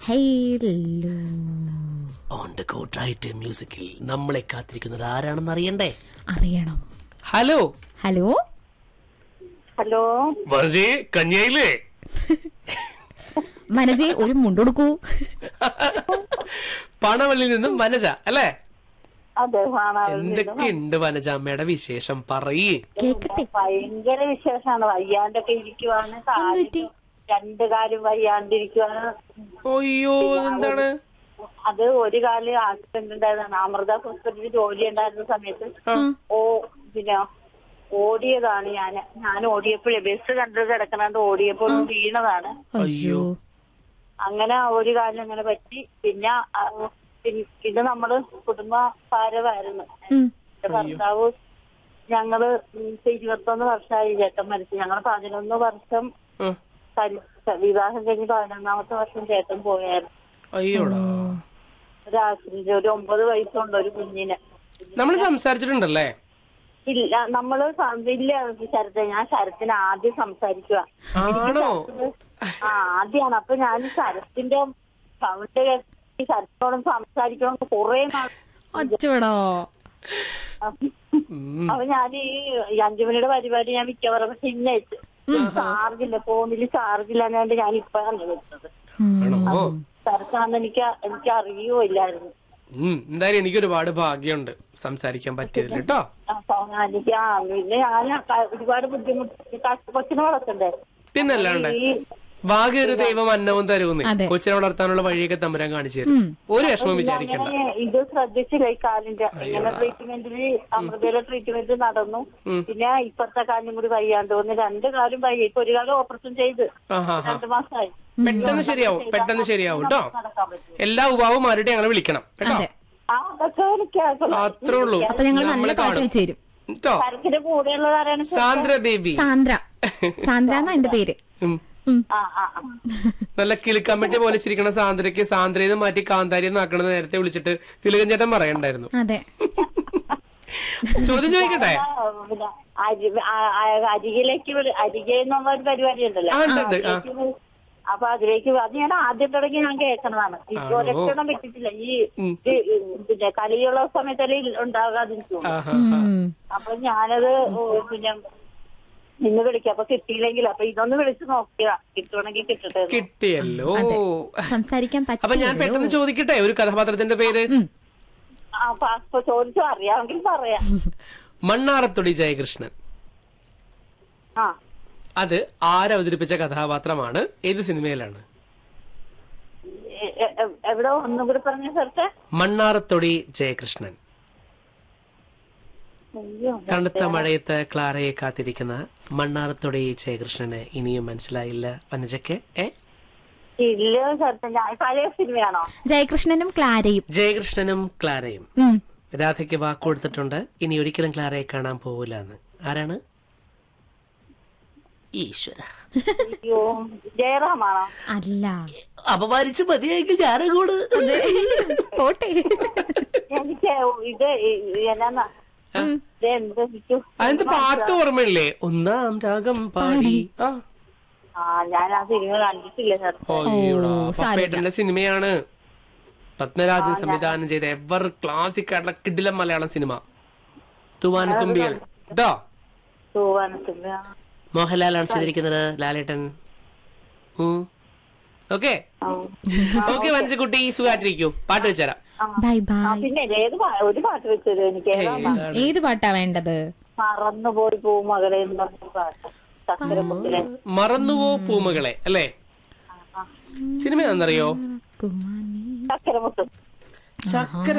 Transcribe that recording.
ഹേലോ on the go right മ്യൂസിക്കിൽ നമ്മളെ കാത്തിരിക്കുന്നത് ആരാണെന്ന് അറിയണ്ടേ അറിയണം ഹലോ ഹലോ ഹലോ വജേ കന്യയില്ലേ മനജെ ഒരു മുണ്ടൊടുക്കൂ പണവള്ളിൽ നിന്നും വനജ അല്ലേ അതെ കാണാൻ എന്തൊക്കെയുണ്ട് വനജ അമ്മയുടെ വിശേഷം പറയേ കേക്കട്ടെ ഭയങ്കര വിശേഷമാണ് വയ്യാണ്ടൊക്കെ ഇരിക്കുവാണ് എന്തുപറ്റി? കാലിന് രണ്ട് കാലും വയ്യാണ്ടിരിക്കുവാണ് അയ്യോ എന്താണ് അത് ഒരു കാല് ആക്സിഡന്റ് ഉണ്ടായതാണ് അമൃത ഹോസ്പിറ്റലിൽ ജോലി ഉണ്ടായിരുന്ന സമയത്ത് ഓ പിന്നെ ഓടിയതാണ് ഞാൻ ഞാൻ ഓടിയപ്പോഴേ ബസ് കണ്ടു കിടക്കണത് ഓടിയപ്പോൾ വീണതാണ് അയ്യോ അങ്ങനെ ഒരു കാലം അങ്ങനെ പറ്റി പിന്നെ ആ, പിൻ- ഇത് നമ്മള് കുടുംബ ഭാരമായിരുന്നു ഉം. എന്റെ ഭർത്താവ് ഞങ്ങള് ഉം ഇരുപത്തൊന്ന് വർഷമായി ചേട്ടൻ മരിച്ചു ഞങ്ങള് പതിനൊന്ന് വർഷം ഉം. കരി- വിവാഹം കഴിഞ്ഞ് പതിനൊന്നാമത്തെ വർഷം ചേട്ടൻ പോയായിരുന്നു അയ്യോടാ ഒരു ആക്സിഡന്റ് ഒരു ഒമ്പത് വയസ്സുണ്ട് ഒരു കുഞ്ഞിന് നമ്മൾ സംസാരിച്ചിട്ടുണ്ടല്ലേ ഇല്ല നമ്മള് സ- ഇല്ല ശരത്തെ ഞാൻ ശരത്തിന് ആദ്യം സംസാരിക്കുക ആണോ ആ ആദ്യമാണ് അപ്പൊ ഞാൻ ശരത്തിന്റെ സൗണ്ട് കേട്ട് ശരത്തിനോടും സംസാരിക്കണം കുറെ നാൾ അച്ചോടോ ഉം. അപ്പൊ ഞാൻ ഈ ഈ അഞ്ചു മണിയുടെ പരിപാടി ഞാൻ മിക്കവാറും പിന്നെ ചാർജില്ല ഫോണിൽ ചാർജില്ലാഞ്ഞാണ്ട് ഞാൻ ഇപ്പഴാണ് വിളിച്ചത് ആണോ ശരത്താണെന്ന് എനിക്ക് എനിക്ക് അറിയുമില്ലായിരുന്നു ഉം എന്തായാലും എനിക്ക് ഒരുപാട് ഭാഗ്യമുണ്ട് സംസാരിക്കാൻ പറ്റിയതിൽ കേട്ടോ അപ്പൊ എനിക്ക് ആ പിന്നെ ഞാൻ ഒരുപാട് ബുദ്ധിമുട്ട് കഷ്ട- കൊച്ചിനെ വളർത്തണ്ടേ പിന്നല്ലാണ്ട് ഈ ഭാഗ്യ ഒരു ദൈവം അന്നവും തരുമെന്ന് അതെ. കൊച്ചിനെ വളർത്താനുള്ള വഴിയൊക്കെ തമ്പുരാൻ കാണിച്ചു തരും ഒരു വിഷമം വിചാരിക്കണ്ട അങ്ങനെ ഇത് ശ്രദ്ധിച്ചില്ല ഈ കാലിന്റെ ഇങ്ങനെ ട്രീറ്റ്മെന്റില് അമൃതയിലെ ട്രീറ്റ്മെന്റ് നടന്നു പിന്നെ ഇപ്പത്തെ കാലും കൂടി വയ്യാണ്ട് വന്ന് രണ്ട് കാലും വയ്യ ഇപ്പൊ ഒരു കാലം ഓപ്പറേഷൻ ചെയ്ത് ആഹാ ഹാ രണ്ടു മാസമായി പെട്ടെന്ന് ശരിയാവും പെട്ടെന്ന് ശരിയാവും കേട്ടോ നടക്കാൻ പറ്റും എല്ലാ ഉപാവുമാരുടെ ഞങ്ങളെ വിളിക്കണം കേട്ടോ അതെ ആ അതൊക്കെ എനിക്ക് അത്രേ ഉള്ളൂ അപ്പൊ ഞങ്ങൾ നല്ല നമ്മളെ പാട്ട് കാണും വെച്ച് തരും കേട്ടോ കരക്കിന്റെ കൂടെയുള്ളതാരാണ് സാന്ദ്ര ബേബി സാന്ദ്ര സാന്ദ്ര എന്നാ എന്റെ പേര് ഉം. ഉം. ആ ആ ആ. നല്ല കിലുക്കമ്പറ്റി പോലെ ചിരിക്കണ സാന്ദ്രയ്ക്ക് സാന്ദ്രയെന്ന് മാറ്റി കാന്താരി എന്നാക്കണത് നേരത്തെ വിളിച്ചിട്ട് തിലകൻ ചേട്ടൻ പറയണ്ടായിരുന്നു അതെ ചോദ്യം ചോദിക്കട്ടെ ആ, പിന്നെ അരി ആ- ആ- അരികിലേക്ക് വിളി- അരികെ എന്നുള്ള ഒരു പരിപാടി ഉണ്ടല്ലോ ആ, ഉണ്ട്, ഉണ്ട്. ആ. അതിലേക്ക് വിളി- അപ്പൊ അതിലേക്ക് വ- അത് ഞാൻ ആദ്യം തുടങ്ങി ഞാൻ കേൾക്കണതാണ് ഇപ്പൊ ആണോ? ഒരക്ഷണം വിട്ടിട്ടില്ല ഈ ഈ, പിന്നെ കളിയുള്ള സമയത്തല്ലേ ഉണ്ടാകാതിരിക്കും ആഹാ ഉം. അപ്പൊ ഞാനത് ഓ, പിന്നെ ഇന്ന് വിളിക്കാം അപ്പൊ കിട്ടിയില്ലെങ്കിൽ അപ്പൊ ഇതൊന്ന് വിളിച്ചു നോക്കിയതാ കിട്ടുവാണെങ്കിൽ കിട്ടട്ടെ എന്ന്. കിട്ടിയല്ലോ സംസാരിക്കാൻ അപ്പൊ ഞാൻ പറ്റില്ല പെട്ടെന്ന് ചോദിക്കട്ടെ ഒരു കഥാപാത്രത്തിന്റെ പേര് ആ, അപ്പൊ അപ്പൊ ചോദിച്ചു അറിയാമെങ്കിൽ പറയാം മണ്ണാറത്തൊടി ജയകൃഷ്ണൻ ആ അത് ആരവതരിപ്പിച്ച കഥാപാത്രമാണ് ഏത് സിനിമയിലാണ് എ- എ- എ- എവിടെ ഒന്നും കൂടി പറഞ്ഞ സ്ഥലത്തെ മണ്ണാറത്തൊടി ജയകൃഷ്ണൻ അയ്യോ തണുത്ത മഴയത്ത് ക്ലാരയെ കാത്തിരിക്കുന്ന മണ്ണാറത്തൊടി ജയകൃഷ്ണന് ഇനിയും മനസ്സിലായില്ല വനജയ്ക്ക് ഏ ഇല്ല സ്ഥലത്തെ ഞാൻ പഴയ സിനിമയാണോ ജയകൃഷ്ണനും ക്ലാരയും ജയകൃഷ്ണനും ക്ലാരയും ഉം. രാധയ്ക്ക് വാക്ക് കൊടുത്തിട്ടുണ്ട് ഇനി ഒരിക്കലും ക്ലാരയെ കാണാൻ പോവില്ല എന്ന് ആരാണ് ഈശ്വര അയ്യോ ജയറാമാണോ അല്ല അപമാനിച്ച് മതിയെങ്കിൽ ഞാനങ്ങോട് പോട്ടെ എനിക്ക് ഇത് ഈ- എന്നാ ഇത് എന്ത് എനിക്ക് അതിന്റെ പാട്ട് ഓർമ്മയില്ലേ ഒന്നാം രാഗം പാടി ആ ആ ഞാൻ ആ സിനിമ കണ്ടിട്ടില്ല സാർ അയ്യോടാ, ഓ, സാരമില്ല. പപ്പേട്ടന്റെ സിനിമയാണ് പത്മരാജൻ സംവിധാനം ചെയ്ത എവർ ക്ലാസിക് ആയിട്ടുള്ള കിടിലം മലയാളം സിനിമ തുവാനത്തുമ്പികൾ കേട്ടോ തൂവാനത്തില്ല മോഹൻലാലാണ് ചെയ്തിരിക്കുന്നത് ലാലേട്ടൻ ഓക്കെ ഓക്കെ വഞ്ചക്കുട്ടി സുഖമായിട്ടിരിക്കൂ പാട്ട് വെച്ചുതരാം ബൈ ആ ബൈ പിന്നെ ഏത് പാ- ഒരു പാട്ട് വെച്ചത് എനിക്ക് ഏതാ ഏത് പാട്ടാ വേണ്ടത് മറന്നുപോയി പൂ മകളെ എന്ന് പറഞ്ഞ പാട്ട് ചക്കരക്കുട്ടിലെ മറന്നുവോ പൂമകളെ അല്ലേ സിനിമ എന്താണെന്നറിയോ പൂമാനി ചക്കരമുട്ട് ചക്കര